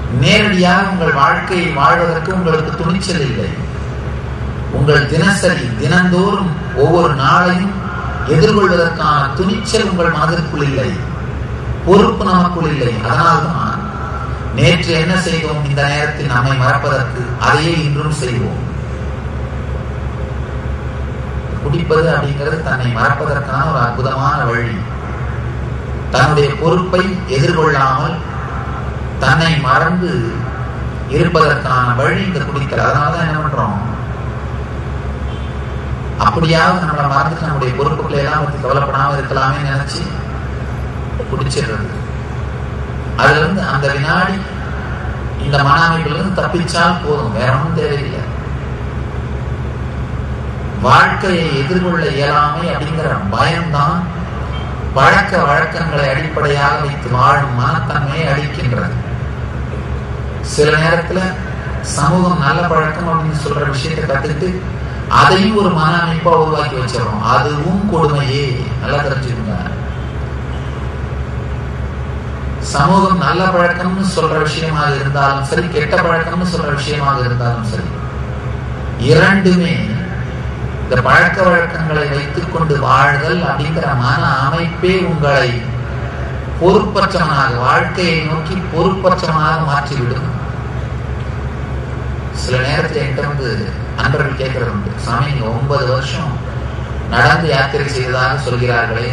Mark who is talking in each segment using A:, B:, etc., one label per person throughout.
A: நேரடியாக உங்கள் வாழ்க்கையை வாழ்வதற்கு உங்களுக்கு துணிச்சல் இல்லை உங்கள் தினசரி தினந்தோறும் ஒவ்வொரு நாளையும் எதிர்கொள்வதற்கான துணிச்சல் உங்கள் மனதிற்குள் இல்லை பொறுப்பு நமக்குள் இல்லை அதனால்தான் நேற்று என்ன செய்தோம் இந்த நேரத்தில் நம்மை மறப்பதற்கு அதையே இன்றும் செய்வோம் குடிப்பது அப்படிங்கிறது தன்னை மறப்பதற்கான ஒரு அற்புதமான வழி தன்னுடைய பொறுப்பை எதிர்கொள்ளாமல் தன்னை மறந்து இருப்பதற்கான வழி இந்த குடித்தல் அதனாலதான் என்ன பண்றோம் அப்படியாவது நம்மளை மறந்துட்டு நம்முடைய பொறுப்புகளை எல்லாம் பத்தி கவலைப்படாம இருக்கலாமே நினைச்சு குடிச்சிடுறது அதுல இருந்து அந்த வினாடி இந்த மன அமைப்புல இருந்து தப்பிச்சால் போதும் வேற ஒன்றும் தேவையில்லை வாழ்க்கையை எதிர்கொள்ள இயலாமை அப்படிங்கிற பயம்தான் பழக்க வழக்கங்களை அடிப்படையாக வைத்து வாழும் மனத்தன்மையை அளிக்கின்றது சில நேரத்துல சமூகம் நல்ல பழக்கம் அப்படின்னு சொல்ற விஷயத்தை கத்துட்டு அதையும் ஒரு மன அமைப்பா உருவாக்கி வச்சிடறோம் அதுவும் கொடுமையே நல்லா தெரிஞ்சுக்கோங்க சமூகம் நல்ல பழக்கம்னு சொல்ற விஷயமாக இருந்தாலும் சரி கெட்ட பழக்கம்னு சொல்ற விஷயமாக இருந்தாலும் சரி இரண்டுமே இந்த பழக்க வழக்கங்களை வைத்துக் கொண்டு வாழ்தல் அப்படிங்கிற மன அமைப்பே உங்களை பொறுப்பற்றவனாக வாழ்க்கையை நோக்கி பொறுப்பற்றவனாக மாற்றிவிடும் சில நேரத்தில் என்கிட்ட வந்து நண்பர்கள் கேட்கறது உண்டு சாமி நீங்க ஒன்பது வருஷம் நடந்து யாத்திரை செய்ததாக சொல்கிறார்களே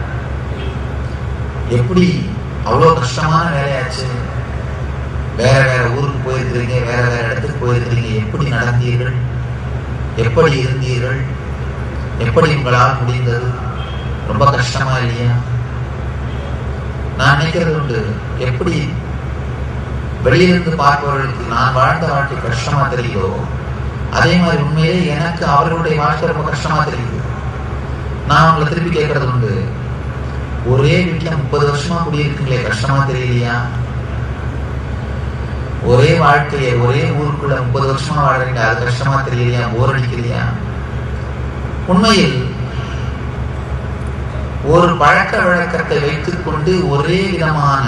A: எப்படி அவ்வளவு கஷ்டமான வேலையாச்சு வேற வேற ஊருக்கு போயிருக்கிறீங்க வேற வேற இடத்துக்கு போயிருக்கிறீங்க எப்படி நடந்தீர்கள் எப்படி இருந்தீர்கள் எப்படி உங்களால் முடிந்தது ரொம்ப கஷ்டமா இல்லையா நான் நினைக்கிறது உண்டு எப்படி வெளியிலிருந்து பார்ப்பவர்களுக்கு நான் வாழ்ந்த வாழ்க்கை கஷ்டமா தெரியுதோ அதே மாதிரி உண்மையிலே எனக்கு அவர்களுடைய வாழ்க்கை ரொம்ப கஷ்டமா தெரியுது நான் அவங்களை திருப்பி கேட்கறது உண்டு ஒரே வீட்டுல முப்பது வருஷமா குடியிருக்கீங்களே கஷ்டமா தெரியலையா ஒரே வாழ்க்கையை ஒரே ஊருக்குள்ள முப்பது வருஷமா வாழ்றீங்க அது கஷ்டமா தெரியலையா போர் அடிக்கலையா உண்மையில் ஒரு பழக்க வழக்கத்தை வைத்துக் கொண்டு ஒரே விதமான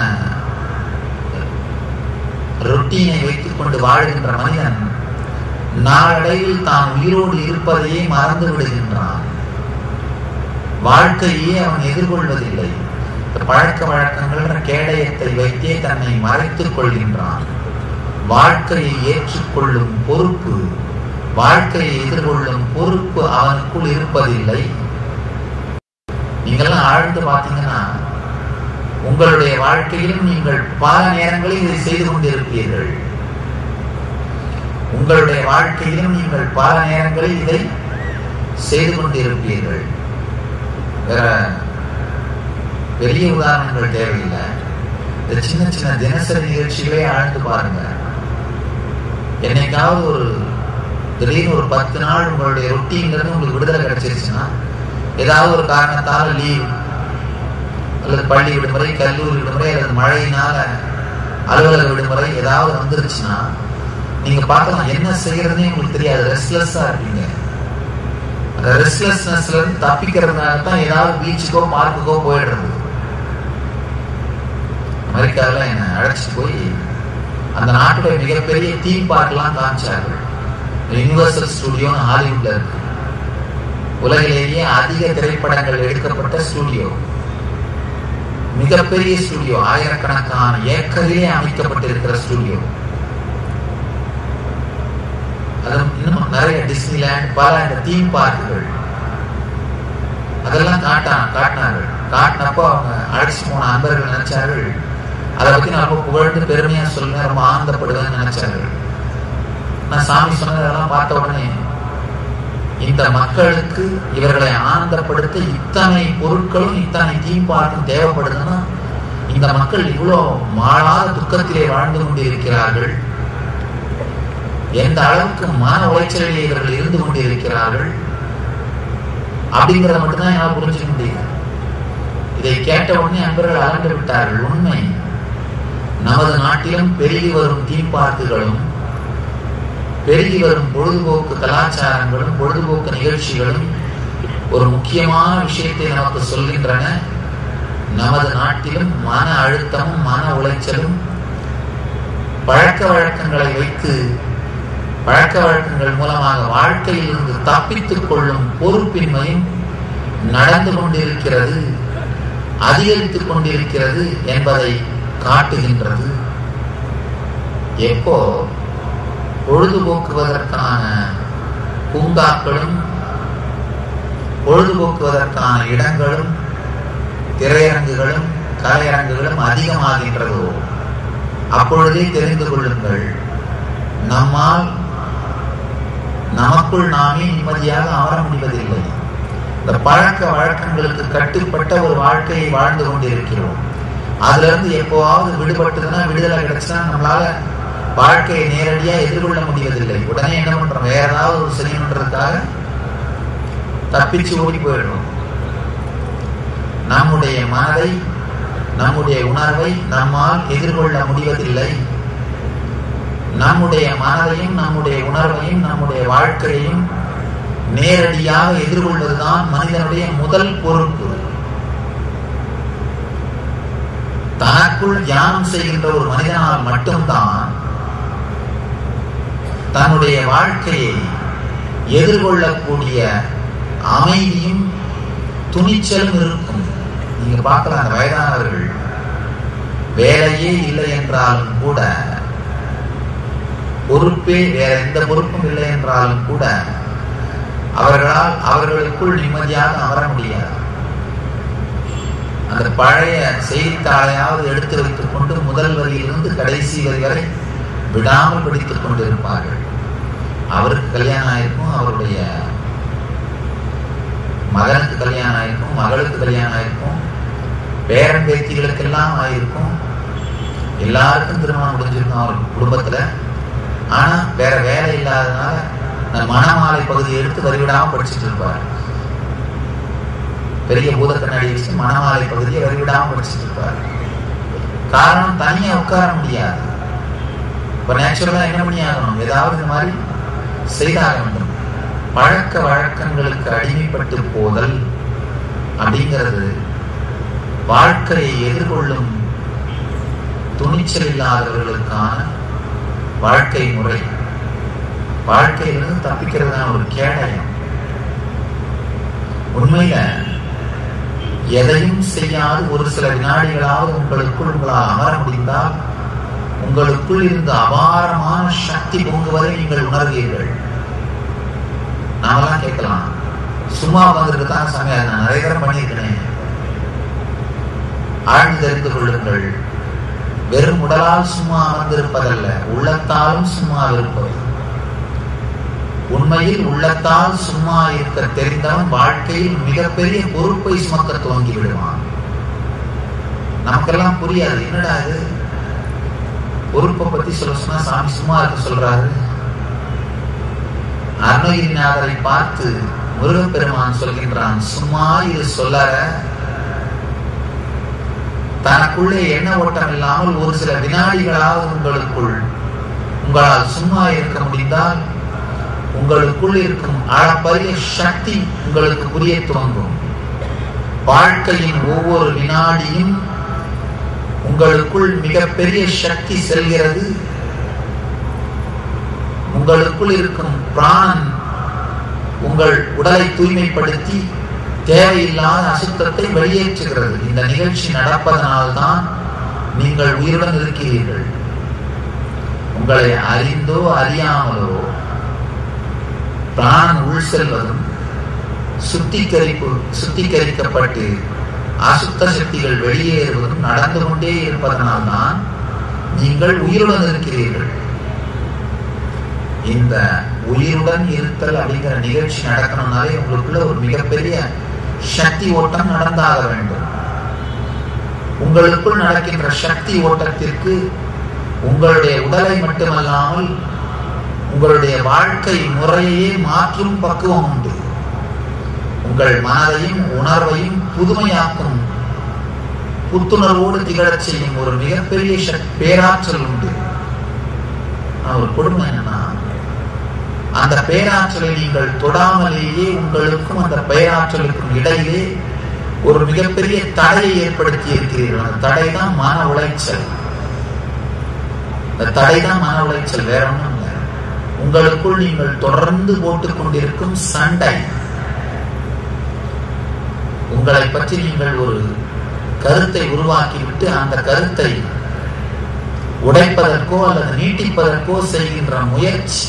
A: ரொட்டீனை வைத்துக் கொண்டு வாழ்கின்ற மனிதன் நாளடைவில் தான் உயிரோடு இருப்பதையே மறந்து விடுகின்றான் வாழ்க்கையே அவன் எதிர்கொள்வதில்லை பழக்க வழக்கங்கள் கேடயத்தை வைத்தே தன்னை மறைத்துக் கொள்கின்றான் வாழ்க்கையை ஏற்றுக்கொள்ளும் பொறுப்பு வாழ்க்கையை எதிர்கொள்ளும் பொறுப்பு அவனுக்குள் இருப்பதில்லை நீங்கெல்லாம் ஆழ்ந்து பார்த்தீங்கன்னா உங்களுடைய வாழ்க்கையிலும் நீங்கள் பல நேரங்களில் இதை செய்து கொண்டிருப்பீர்கள் உங்களுடைய வாழ்க்கையிலும் நீங்கள் பல நேரங்களில் இதை செய்து கொண்டிருப்பீர்கள் வேற பெரிய உதாரணங்கள் தேவையில்லை இந்த சின்ன சின்ன தினசரி நிகழ்ச்சிகளே ஆழ்ந்து பாருங்க என்னைக்காவது ஒரு திடீர்னு ஒரு பத்து நாள் உங்களுடைய ரொட்டீன்லேருந்து உங்களுக்கு விடுதலை கிடைச்சிருச்சுன்னா ஏதாவது ஒரு காரணத்தால் லீவ் அல்லது பள்ளி விடுமுறை கல்லூரி விடுமுறை அல்லது மழையினால அலுவலக விடுமுறை ஏதாவது வந்துருச்சுன்னா நீங்க பார்க்கலாம் என்ன செய்யறதுனே உங்களுக்கு தெரியாது ரெஸ்ட்லெஸ்ஸா இருப்பீங்க அந்த ரெஸ்ட்லெஸ்னஸ்ல இருந்து தப்பிக்கிறதுனால தான் ஏதாவது பீச்சுக்கோ பார்க்குக்கோ போயிடுறது அமெரிக்காவில் என்னை அழைச்சிட்டு போய் அந்த நாட்டுடைய மிகப்பெரிய தீம் பார்க்லாம் காமிச்சார்கள் யூனிவர்சல் ஸ்டுடியோன்னு ஹாலிவுட்ல இருக்கு உலகிலேயே அதிக திரைப்படங்கள் எடுக்கப்பட்ட ஸ்டுடியோ மிகப்பெரிய ஸ்டுடியோ ஆயிரக்கணக்கான ஏக்கரிலே அமைக்கப்பட்டிருக்கிற ஸ்டுடியோ அது இன்னும் நிறைய டிஸ்னிலேண்ட் பல இந்த தீம் பார்க்குகள் அதெல்லாம் காட்டான் காட்டினார்கள் காட்டினப்போ அவங்க அழைச்சி போன அன்பர்கள் நினைச்சார்கள் அதை பத்தி நான் ரொம்ப புகழ்ந்து பெருமையா சொல்லுவேன் ரொம்ப ஆனந்தப்படுவேன்னு நினைச்சார்கள் நான் சாமி சொன்னதெல்லாம் பார்த்த உடனே இந்த மக்களுக்கு இவர்களை ஆனந்தப்படுத்த இத்தனை பொருட்களும் இத்தனை தீம் பார்க்கும் தேவைப்படுதுன்னா இந்த மக்கள் இவ்வளோ மாறாத துக்கத்திலே வாழ்ந்து கொண்டு இருக்கிறார்கள் எந்த அளவுக்கு மன உளைச்சலிலே இவர்கள் இருந்து கொண்டு இருக்கிறார்கள் அப்படிங்கிறத மட்டும்தான் என்னால் புரிஞ்சுக்க முடியுது இதை கேட்ட உடனே அன்பர்கள் அலண்டு விட்டார்கள் உண்மை நமது நாட்டிலும் பெருகி வரும் தீம் பார்க்குகளும் பெருகி வரும் பொழுதுபோக்கு கலாச்சாரங்களும் பொழுதுபோக்கு நிகழ்ச்சிகளும் ஒரு முக்கியமான விஷயத்தை நமக்கு சொல்கின்றன நமது நாட்டிலும் மன அழுத்தமும் மன உளைச்சலும் பழக்க வழக்கங்களை வைத்து பழக்க வழக்கங்கள் மூலமாக வாழ்க்கையில் இருந்து தப்பித்துக் கொள்ளும் பொறுப்பின்மையும் நடந்து கொண்டிருக்கிறது அதிகரித்துக் கொண்டிருக்கிறது என்பதை காட்டுகின்றது எப்போ பொழுதுபோக்குவதற்கான பூங்காக்களும் பொழுதுபோக்குவதற்கான இடங்களும் திரையரங்குகளும் கலையரங்குகளும் அதிகமாகின்றதோ அப்பொழுதே தெரிந்து கொள்ளுங்கள் நம்மால் நமக்குள் நாமே நிம்மதியாக அமர முடிவதில்லை இந்த பழக்க வழக்கங்களுக்கு கட்டுப்பட்ட ஒரு வாழ்க்கையை வாழ்ந்து கொண்டிருக்கிறோம் அதுல இருந்து எப்போவாவது விடுபட்டுதுன்னா விடுதலை கிடைச்சா நம்மளால வாழ்க்கையை நேரடியா எதிர்கொள்ள முடிவதில்லை உடனே என்ன பண்றோம் வேற ஏதாவது ஒரு செய்யணுன்றதுக்காக தப்பிச்சு ஓடி போயிடுறோம் நம்முடைய மனதை நம்முடைய உணர்வை நம்மால் எதிர்கொள்ள முடிவதில்லை நம்முடைய மனதையும் நம்முடைய உணர்வையும் நம்முடைய வாழ்க்கையையும் நேரடியாக எதிர்கொள்வதுதான் மனிதனுடைய முதல் பொறுப்பு தனக்குள் தியானம் செய்கின்ற ஒரு மனிதனால் மட்டும்தான் தன்னுடைய வாழ்க்கையை எதிர்கொள்ளக்கூடிய அமைதியும் துணிச்சலும் இருக்கும் நீங்க பார்க்கலாம் அந்த வயதானவர்கள் வேலையே இல்லை என்றாலும் கூட பொறுப்பே வேற எந்த பொறுப்பும் இல்லை என்றாலும் கூட அவர்களால் அவர்களுக்குள் நிம்மதியாக அமர முடியாது அந்த பழைய செய்தித்தாளையாவது எடுத்து வைத்துக் கொண்டு முதல் வரியிலிருந்து கடைசி வரி வரை விடாமல் படித்துக் கொண்டிருப்பார்கள் அவருக்கு கல்யாணம் ஆயிருக்கும் அவருடைய மகனுக்கு கல்யாணம் ஆயிருக்கும் மகளுக்கு கல்யாணம் ஆயிருக்கும் பேரன் பேத்திகளுக்கெல்லாம் ஆயிருக்கும் எல்லாருக்கும் திருமணம் முடிஞ்சிருக்கும் அவர் குடும்பத்துல ஆனா வேற வேலை இல்லாதனால இந்த மணமாலை பகுதியை எடுத்து வரிவிடாம படிச்சுட்டு இருப்பார் பெரிய பூத கண்ணாடி வச்சு மணமாலை பகுதியை வரிவிடாம படிச்சுட்டு இருப்பார் காரணம் தனியா உட்கார முடியாது இப்ப நேச்சுரலா என்ன பண்ணி ஆகணும் ஏதாவது இந்த மாதிரி செய்தாக வேண்டும் பழக்க வழக்கங்களுக்கு அடிமைப்பட்டு போதல் அப்படிங்கிறது வாழ்க்கையை எதிர்கொள்ளும் துணிச்சல் இல்லாதவர்களுக்கான வாழ்க்கை முறை வாழ்க்கையிலிருந்து தப்பிக்கிறதுனா ஒரு கேடயம் உண்மையில எதையும் செய்யாது ஒரு சில வினாடிகளாவது உங்களுக்குள் உங்களால் அமர முடிந்தால் உங்களுக்குள் இருந்து அபாரமான சக்தி பொங்குவதை நீங்கள் உணர்வீர்கள் நாமெல்லாம் கேட்கலாம் சும்மா உட்காந்துருக்கு தான் சாமி அதை நான் நிறைய தரம் பண்ணியிருக்கிறேன் ஆழ்ந்து தெரிந்து கொள்ளுங்கள் வெறும் உடலால் சும்மா அமர்ந்திருப்பதல்ல உள்ளத்தாலும் சும்மா இருப்பது உண்மையில் உள்ளத்தால் சும்மா இருக்க தெரிந்தவன் வாழ்க்கையில் மிகப்பெரிய பொறுப்பை சுமக்க துவங்கி விடுவான் நமக்கெல்லாம் புரியாது என்னடா இது பொறுப்பை பத்தி சொல்ல சொன்னா சாமி சும்மா இருக்க சொல்றாரு அருணகிரிநாதரை பார்த்து முருகப்பெருமான் சொல்கின்றான் சும்மா இது சொல்லற தனக்குள்ளே எண்ண ஓட்டம் இல்லாமல் ஒரு சில வினாடிகளாவது உங்களுக்குள் உங்களால் சும்மா இருக்க முடிந்தால் உங்களுக்குள் இருக்கும் அளப்பரிய சக்தி உங்களுக்கு புரிய துவங்கும் வாழ்க்கையின் ஒவ்வொரு வினாடியும் உங்களுக்குள் மிகப்பெரிய சக்தி செல்கிறது உங்களுக்குள் இருக்கும் பிராணன் உங்கள் உடலை தூய்மைப்படுத்தி தேவையில்லாத அசுத்தத்தை வெளியேற்றுகிறது இந்த நிகழ்ச்சி நடப்பதனால்தான் நீங்கள் உயிருடன் இருக்கிறீர்கள் உங்களை அறிந்தோ அறியாமலோ பிராணன் உள் செல்வதும் சுத்திகரிப்பு சுத்திகரிக்கப்பட்டு அசுத்த சக்திகள் வெளியேறுவதும் நடந்து கொண்டே இருப்பதனால்தான் நீங்கள் உயிருடன் இருக்கிறீர்கள் இந்த உயிருடன் இருத்தல் அப்படிங்கிற நிகழ்ச்சி நடக்கணும்னாலே உங்களுக்குள்ள ஒரு மிகப்பெரிய சக்தி ஓட்டம் நடந்தாக வேண்டும் உங்களுக்குள் நடக்கின்ற சக்தி ஓட்டத்திற்கு உங்களுடைய உடலை மட்டுமல்லாமல் உங்களுடைய வாழ்க்கை முறையே மாற்றும் பக்குவம் உண்டு உங்கள் மனதையும் உணர்வையும் புதுமையாக்கும் புத்துணர்வோடு திகழச் செய்யும் ஒரு மிகப்பெரிய சக் பேராற்றல் உண்டு ஒரு கொடுமை என்னன்னா அந்த பேராற்றலை நீங்கள் தொடாமலேயே உங்களுக்கும் அந்த பேராற்றலுக்கும் இடையிலே ஒரு மிகப்பெரிய தடையை ஏற்படுத்தி இருக்கிறீர்கள் அந்த தடை தான் மன உளைச்சல் இந்த தடைதான் மன உளைச்சல் வேற ஒன்றும் இல்லை உங்களுக்குள் நீங்கள் தொடர்ந்து போட்டுக் கொண்டிருக்கும் சண்டை உங்களை பற்றி நீங்கள் ஒரு கருத்தை உருவாக்கிவிட்டு அந்த கருத்தை உடைப்பதற்கோ அல்லது நீட்டிப்பதற்கோ செய்கின்ற முயற்சி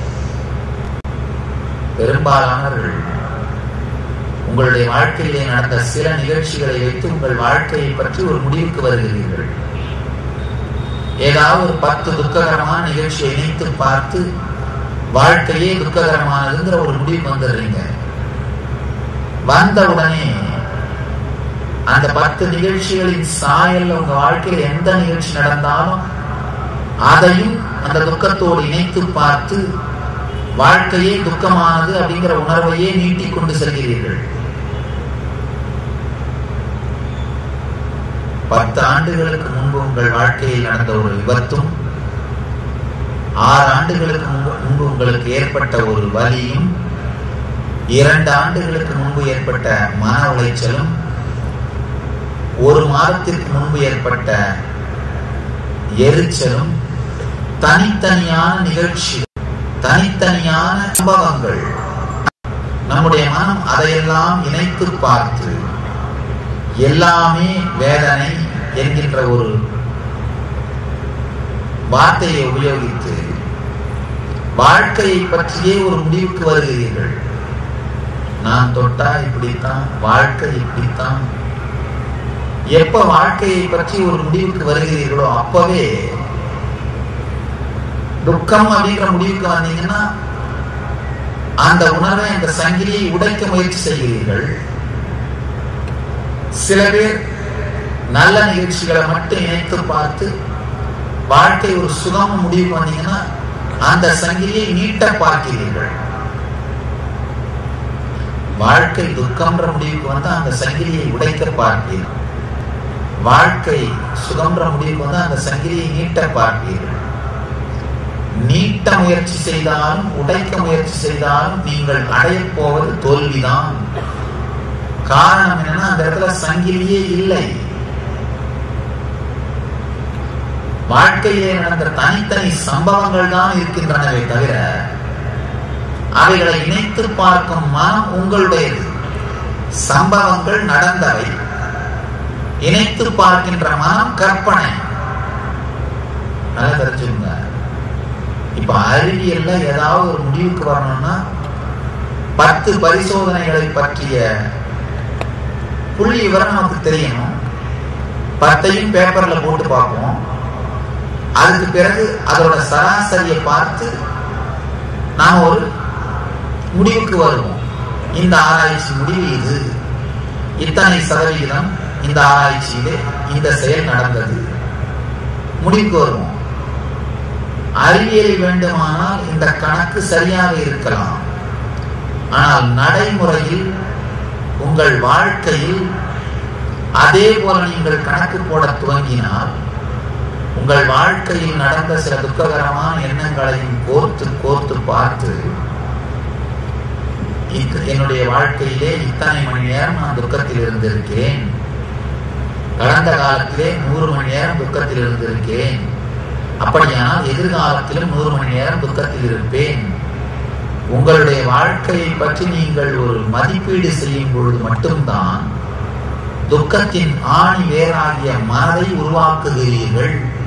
A: பெரும்பாலானவர்கள் உங்களுடைய வாழ்க்கையிலே நடந்த சில நிகழ்ச்சிகளை வைத்து உங்கள் வாழ்க்கையை பற்றி ஒரு முடிவுக்கு வருகிறீர்கள் ஏதாவது ஒரு பத்து துக்ககரமான நிகழ்ச்சியை இணைத்து பார்த்து வாழ்க்கையே துக்ககரமானதுங்கிற ஒரு முடிவுக்கு வந்துடுறீங்க வந்த உடனே அந்த பத்து நிகழ்ச்சிகளின் சாயல்ல உங்க வாழ்க்கையில் எந்த நிகழ்ச்சி நடந்தாலும் அதையும் அந்த துக்கத்தோடு இணைத்து பார்த்து வாழ்க்கையே துக்கமானது அப்படிங்கிற உணர்வையே நீட்டிக் கொண்டு செல்கிறீர்கள் பத்து ஆண்டுகளுக்கு முன்பு உங்கள் வாழ்க்கையில் நடந்த ஒரு விபத்தும் ஆறு ஆண்டுகளுக்கு முன்பு உங்களுக்கு ஏற்பட்ட ஒரு வலியும் இரண்டு ஆண்டுகளுக்கு முன்பு ஏற்பட்ட மன உளைச்சலும் ஒரு மாதத்திற்கு முன்பு ஏற்பட்ட எரிச்சலும் தனித்தனியான நிகழ்ச்சி தனித்தனியான சம்பவங்கள் நம்முடைய மனம் அதையெல்லாம் இணைத்து பார்த்து எல்லாமே வேதனை என்கின்ற ஒரு வார்த்தையை உபயோகித்து வாழ்க்கையை பற்றியே ஒரு முடிவுக்கு வருகிறீர்கள் நான் தொட்டா இப்படித்தான் வாழ்க்கை இப்படித்தான் எப்ப வாழ்க்கையை பற்றி ஒரு முடிவுக்கு வருகிறீர்களோ அப்பவே துக்கம் அப்படிங்கிற முடிவுக்கு வந்தீங்கன்னா அந்த உணர்வை அந்த சங்கிலியை உடைக்க முயற்சி செய்கிறீர்கள் சில பேர் நல்ல நிகழ்ச்சிகளை மட்டும் இணைத்து பார்த்து வாழ்க்கை ஒரு சுகம முடிவுக்கு வந்தீங்கன்னா அந்த சங்கிலியை நீட்ட பார்க்கிறீர்கள் வாழ்க்கை துக்கம்ன்ற முடிவுக்கு வந்து அந்த சங்கிலியை உடைக்க பார்ப்பீர்கள் வாழ்க்கை சுகம்ன்ற முடிவுக்கு வந்து அந்த சங்கிலியை நீட்ட பார்ப்பீர்கள் நீட்ட முயற்சி செய்தாலும் உடைக்க முயற்சி செய்தாலும் நீங்கள் அடையப் போவது தோல்விதான் காரணம் என்னன்னா அந்த இடத்துல சங்கிலியே இல்லை வாழ்க்கையிலே நடந்த தனித்தனி சம்பவங்கள் தான் இருக்கின்றனவே தவிர அவைகளை இணைத்து பார்க்கும் மனம் உங்களுடையது சம்பவங்கள் நடந்தவை இணைத்து பார்க்கின்ற மனம் கற்பனை நல்லா தெரிஞ்சுங்க இப்ப அறிவியல்ல ஏதாவது ஒரு முடிவுக்கு வரணும்னா பத்து பரிசோதனைகளை பற்றிய புள்ளி விவரம் நமக்கு தெரியணும் பத்தையும் பேப்பர்ல போட்டு பார்ப்போம் அதுக்கு பிறகு அதோட சராசரியை பார்த்து நாம் ஒரு முடிவுக்கு வருவோம் இந்த ஆராய்ச்சி முடிவு இது இத்தனை சதவிகிதம் இந்த ஆராய்ச்சியிலே இந்த செயல் நடந்தது முடிவுக்கு வருவோம் அறிவியல் வேண்டுமானால் இந்த கணக்கு சரியாக இருக்கலாம் ஆனால் நடைமுறையில் உங்கள் வாழ்க்கையில் அதே போல நீங்கள் கணக்கு போட துவங்கினால் உங்கள் வாழ்க்கையில் நடந்த சில துக்ககரமான எண்ணங்களையும் கோர்த்து கோர்த்து பார்த்து என்னுடைய வாழ்க்கையிலே இத்தனை மணி நேரம் நான் துக்கத்தில் இருந்திருக்கிறேன் கடந்த காலத்திலே நூறு மணி நேரம் துக்கத்தில் இருந்திருக்கேன் அப்படியானால் எதிர்காலத்திலும் நூறு மணி நேரம் துக்கத்தில் இருப்பேன் உங்களுடைய வாழ்க்கையை பற்றி நீங்கள் ஒரு மதிப்பீடு செய்யும் பொழுது மட்டும்தான் துக்கத்தின் ஆணி வேறாகிய மனதை உருவாக்குகிறீர்கள்